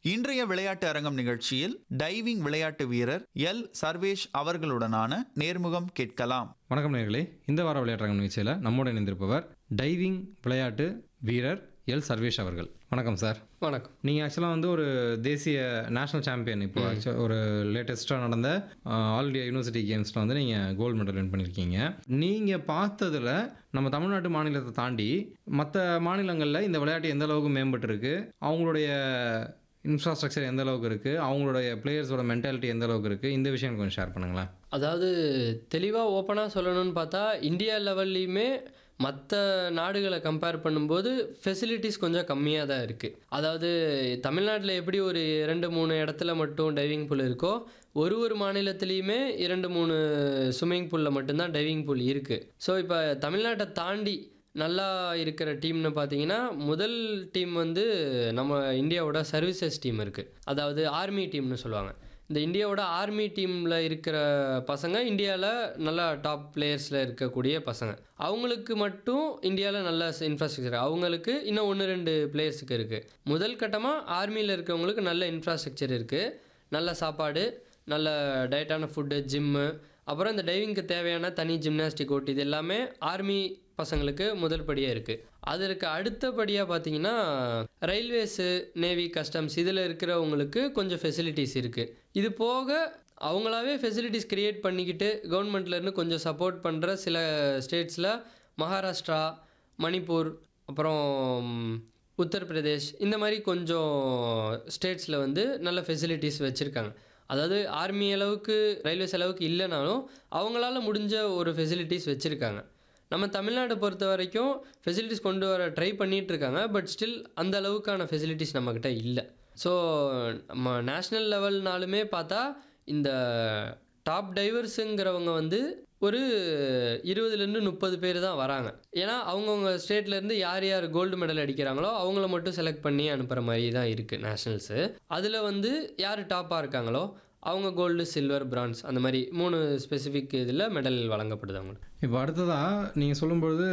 இன்றைய விளையாட்டு அரங்கம் நிகழ்ச்சியில் டைவிங் விளையாட்டு வீரர் எல் சர்வேஷ் அவர்களுடனான நேர்முகம் கேட்கலாம் வணக்கம் நேர்களே இந்த வார விளையாட்டுரங்கம் நிகழ்ச்சியில் நம்மோடு இணைந்திருப்பவர் டைவிங் விளையாட்டு வீரர் எல் சர்வேஷ் அவர்கள் வணக்கம் சார் வணக்கம் நீங்கள் ஆக்சுவலாக வந்து ஒரு தேசிய நேஷனல் சாம்பியன் இப்போ actual- ஒரு லேட்டஸ்ட்டாக நடந்த ஆல் இண்டியா யூனிவர்சிட்டி கேம்ஸில் வந்து நீங்கள் கோல்டு மெடல் வின் பண்ணியிருக்கீங்க நீங்கள் பார்த்ததுல நம்ம தமிழ்நாட்டு மாநிலத்தை தாண்டி மற்ற மாநிலங்களில் இந்த விளையாட்டு எந்த அளவுக்கு மேம்பட்டிருக்கு அவங்களுடைய இன்ஃப்ராஸ்ட்ரக்சர் எந்த அளவுக்கு இருக்குது அவங்களுடைய பிளேயர்ஸோட மென்டாலிட்டி எந்த அளவுக்கு இருக்குது இந்த விஷயம் கொஞ்சம் ஷேர் பண்ணுங்களேன் அதாவது தெளிவாக ஓப்பனாக சொல்லணும்னு பார்த்தா இந்தியா லெவல்லையுமே மற்ற நாடுகளை கம்பேர் பண்ணும்போது ஃபெசிலிட்டிஸ் கொஞ்சம் கம்மியாக தான் இருக்குது அதாவது தமிழ்நாட்டில் எப்படி ஒரு இரண்டு மூணு இடத்துல மட்டும் டைவிங் பூல் இருக்கோ ஒரு ஒரு மாநிலத்துலேயுமே இரண்டு மூணு ஸ்விம்மிங் பூலில் மட்டும்தான் டைவிங் பூல் இருக்குது ஸோ இப்போ தமிழ்நாட்டை தாண்டி நல்லா இருக்கிற டீம்னு பார்த்தீங்கன்னா முதல் டீம் வந்து நம்ம இந்தியாவோட சர்வீசஸ் டீம் இருக்குது அதாவது ஆர்மி டீம்னு சொல்லுவாங்க இந்த இந்தியாவோட ஆர்மி டீமில் இருக்கிற பசங்க இந்தியாவில் நல்லா டாப் பிளேயர்ஸில் இருக்கக்கூடிய பசங்க அவங்களுக்கு மட்டும் இந்தியாவில் நல்ல இன்ஃப்ராஸ்ட்ரக்சர் அவங்களுக்கு இன்னும் ஒன்று ரெண்டு பிளேயர்ஸுக்கு இருக்குது முதல் கட்டமாக ஆர்மியில் இருக்கவங்களுக்கு நல்ல இன்ஃப்ராஸ்ட்ரக்சர் இருக்குது நல்ல சாப்பாடு நல்ல டயட்டான ஃபுட்டு ஜிம்மு அப்புறம் இந்த டைவிங்க்கு தேவையான தனி ஜிம்னாஸ்டிக் கோட் இது எல்லாமே ஆர்மி பசங்களுக்கு முதல் படியாக இருக்குது அதற்கு அடுத்தபடியாக பார்த்தீங்கன்னா ரயில்வேஸு நேவி கஸ்டம்ஸ் இதில் இருக்கிறவங்களுக்கு கொஞ்சம் ஃபெசிலிட்டிஸ் இருக்குது இது போக அவங்களாவே ஃபெசிலிட்டிஸ் க்ரியேட் பண்ணிக்கிட்டு கவர்மெண்ட்லேருந்து கொஞ்சம் சப்போர்ட் பண்ணுற சில ஸ்டேட்ஸில் மகாராஷ்டிரா மணிப்பூர் அப்புறம் உத்தரப்பிரதேஷ் இந்த மாதிரி கொஞ்சம் ஸ்டேட்ஸில் வந்து நல்ல ஃபெசிலிட்டிஸ் வச்சுருக்காங்க அதாவது ஆர்மி அளவுக்கு ரயில்வேஸ் அளவுக்கு இல்லைனாலும் அவங்களால முடிஞ்ச ஒரு ஃபெசிலிட்டிஸ் வச்சுருக்காங்க நம்ம தமிழ்நாட்டை பொறுத்த வரைக்கும் ஃபெசிலிட்டிஸ் கொண்டு வர ட்ரை பண்ணிட்டு இருக்காங்க பட் ஸ்டில் அந்த அளவுக்கான ஃபெசிலிட்டிஸ் நம்மக்கிட்ட இல்லை ஸோ நம்ம நேஷ்னல் லெவல்னாலுமே பார்த்தா இந்த டாப் டைவர்ஸுங்கிறவங்க வந்து ஒரு இருபதுலேருந்து முப்பது பேர் தான் வராங்க ஏன்னா அவங்கவுங்க ஸ்டேட்லேருந்து யார் யார் கோல்டு மெடல் அடிக்கிறாங்களோ அவங்கள மட்டும் செலக்ட் பண்ணி அனுப்புகிற மாதிரி தான் இருக்குது நேஷ்னல்ஸு அதில் வந்து யார் டாப்பாக இருக்காங்களோ அவங்க கோல்டு சில்வர் பிரான்ஸ் அந்த மாதிரி மூணு ஸ்பெசிஃபிக் இதில் மெடல் வழங்கப்படுது அவங்களுக்கு இப்போ அடுத்ததாக நீங்கள் சொல்லும்பொழுது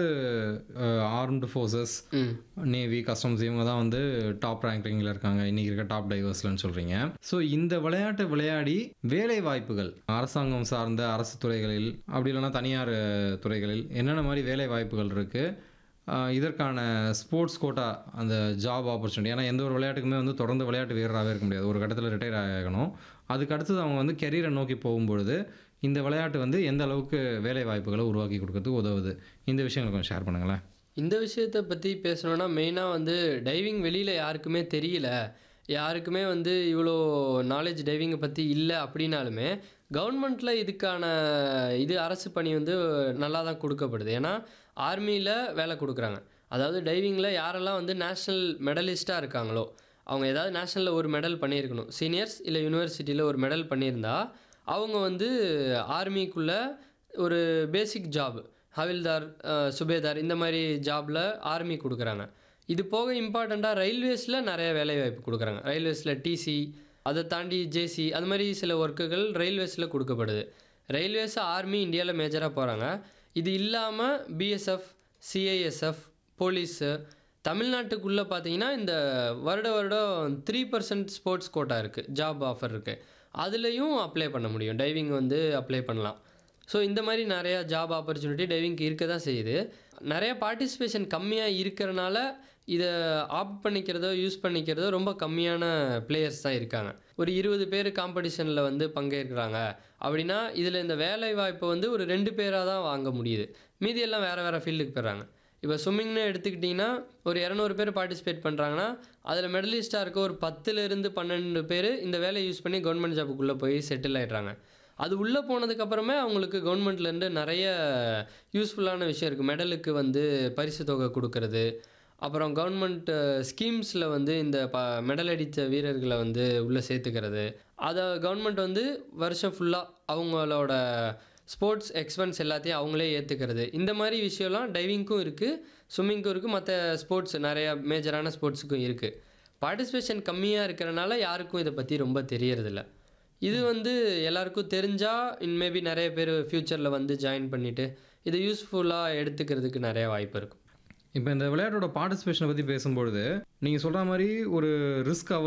ஆர்ம்டு ஃபோர்ஸஸ் ம் நேவி கஸ்டம்ஸ் இவங்க தான் வந்து டாப் ரேங்கிங்கில் இருக்காங்க இன்றைக்கி இருக்க டாப் டைவர்ஸ்லன்னு சொல்கிறீங்க ஸோ இந்த விளையாட்டை விளையாடி வேலை வாய்ப்புகள் அரசாங்கம் சார்ந்த அரசு துறைகளில் அப்படி இல்லைன்னா தனியார் அஹ், துறைகளில் என்னென்ன மாதிரி வேலை வாய்ப்புகள் இருக்குது இதற்கான ஸ்போர்ட்ஸ் கோட்டா அந்த ஜாப் ஆப்பர்ச்சுனிட்டி ஏன்னா எந்த ஒரு விளையாட்டுக்குமே வந்து தொடர்ந்து விளையாட்டு வீரராகவே இருக்க முடியாது ஒரு கட்டத்தில் ரிட்டையர் ஆகணும் அதுக்கு அடுத்தது அவங்க வந்து கெரியரை நோக்கி போகும்பொழுது இந்த விளையாட்டு வந்து எந்த அளவுக்கு வேலை வாய்ப்புகளை உருவாக்கி கொடுக்கறதுக்கு உதவுது இந்த விஷயங்களை கொஞ்சம் ஷேர் பண்ணுங்களேன் இந்த விஷயத்தை பற்றி பேசணுன்னா மெயினாக வந்து டைவிங் வெளியில் யாருக்குமே தெரியல யாருக்குமே வந்து இவ்வளோ நாலேஜ் டைவிங்கை பற்றி இல்லை அப்படின்னாலுமே கவர்மெண்ட்டில் இதுக்கான இது அரசு பணி வந்து நல்லா தான் கொடுக்கப்படுது ஏன்னா ஆர்மியில் வேலை கொடுக்குறாங்க அதாவது டைவிங்கில் யாரெல்லாம் வந்து நேஷ்னல் மெடலிஸ்ட்டாக இருக்காங்களோ அவங்க ஏதாவது நேஷ்னலில் ஒரு மெடல் பண்ணியிருக்கணும் சீனியர்ஸ் இல்லை யூனிவர்சிட்டியில் ஒரு மெடல் பண்ணியிருந்தா அவங்க வந்து ஆர்மிக்குள்ளே ஒரு பேசிக் ஜாப் ஹவில்தார் அஹ், சுபேதார் இந்த மாதிரி ஜாபில் ஆர்மி கொடுக்குறாங்க இது போக இம்பார்ட்டண்ட்டாக ரயில்வேஸில் நிறைய வேலைவாய்ப்பு கொடுக்குறாங்க ரயில்வேஸில் டிசி அதை தாண்டி ஜேசி அது மாதிரி சில ஒர்க்குகள் ரயில்வேஸில் கொடுக்கப்படுது ரயில்வேஸ் ஆர்மி இந்தியாவில் மேஜராக போகிறாங்க இது இல்லாமல் பிஎஸ்எஃப் சிஐஎஸ்எஃப் போலீஸு தமிழ்நாட்டுக்குள்ளே பார்த்தீங்கன்னா இந்த வருட வருடம் த்ரீ பர்சன்ட் ஸ்போர்ட்ஸ் கோட்டா இருக்குது ஜாப் ஆஃபர் இருக்குது அதுலேயும் அப்ளை பண்ண முடியும் டைவிங் வந்து அப்ளை பண்ணலாம் ஸோ இந்த மாதிரி நிறையா ஜாப் ஆப்பர்ச்சுனிட்டி டைவிங்க்கு இருக்க தான் செய்யுது நிறைய பார்ட்டிசிபேஷன் கம்மியாக இருக்கிறனால இதை ஆப்ட் பண்ணிக்கிறதோ யூஸ் பண்ணிக்கிறதோ ரொம்ப கம்மியான பிளேயர்ஸ் தான் இருக்காங்க ஒரு இருபது பேர் காம்படிஷனில் வந்து பங்கேற்கிறாங்க அப்படின்னா இதில் இந்த வேலை வாய்ப்பை வந்து ஒரு ரெண்டு பேராக தான் வாங்க முடியுது மீதி எல்லாம் வேறு வேறு ஃபீல்டுக்கு போயிடுறாங்க இப்போ ஸ்விம்மிங்னு எடுத்துக்கிட்டிங்கன்னா ஒரு இரநூறு பேர் பார்ட்டிசிபேட் பண்ணுறாங்கன்னா அதில் மெடலிஸ்ட்டாக இருக்க ஒரு பத்துலேருந்து பன்னெண்டு பேர் இந்த வேலையை யூஸ் பண்ணி கவர்மெண்ட் ஜாபுக்குள்ளே போய் செட்டில் ஆயிடுறாங்க அது உள்ளே போனதுக்கப்புறமே அவங்களுக்கு கவர்மெண்ட்லேருந்து நிறைய யூஸ்ஃபுல்லான விஷயம் இருக்குது மெடலுக்கு வந்து பரிசு தொகை கொடுக்கறது அப்புறம் கவர்மெண்ட் ஸ்கீம்ஸில் வந்து இந்த ப மெடல் அடித்த வீரர்களை வந்து உள்ளே சேர்த்துக்கிறது அதை கவர்மெண்ட் வந்து வருஷம் ஃபுல்லாக அவங்களோட ஸ்போர்ட்ஸ் எக்ஸ்பென்ஸ் எல்லாத்தையும் அவங்களே ஏற்றுக்கிறது இந்த மாதிரி விஷயம்லாம் டைவிங்க்கும் இருக்குது ஸ்விம்மிங்க்கும் இருக்குது மற்ற ஸ்போர்ட்ஸ் நிறையா மேஜரான ஸ்போர்ட்ஸுக்கும் இருக்குது பார்ட்டிசிபேஷன் கம்மியாக இருக்கிறனால யாருக்கும் இதை பற்றி ரொம்ப தெரியறதில்ல இது வந்து எல்லாருக்கும் தெரிஞ்சால் இன்மேபி நிறைய பேர் ஃப்யூச்சரில் வந்து ஜாயின் பண்ணிவிட்டு இதை யூஸ்ஃபுல்லாக எடுத்துக்கிறதுக்கு நிறைய வாய்ப்பு இருக்கும் இப்போ இந்த விளையாட்டோட பார்ட்டிசிபேஷனை பற்றி பேசும்பொழுது நீங்கள் சொல்கிற மாதிரி ஒரு ரிஸ்க்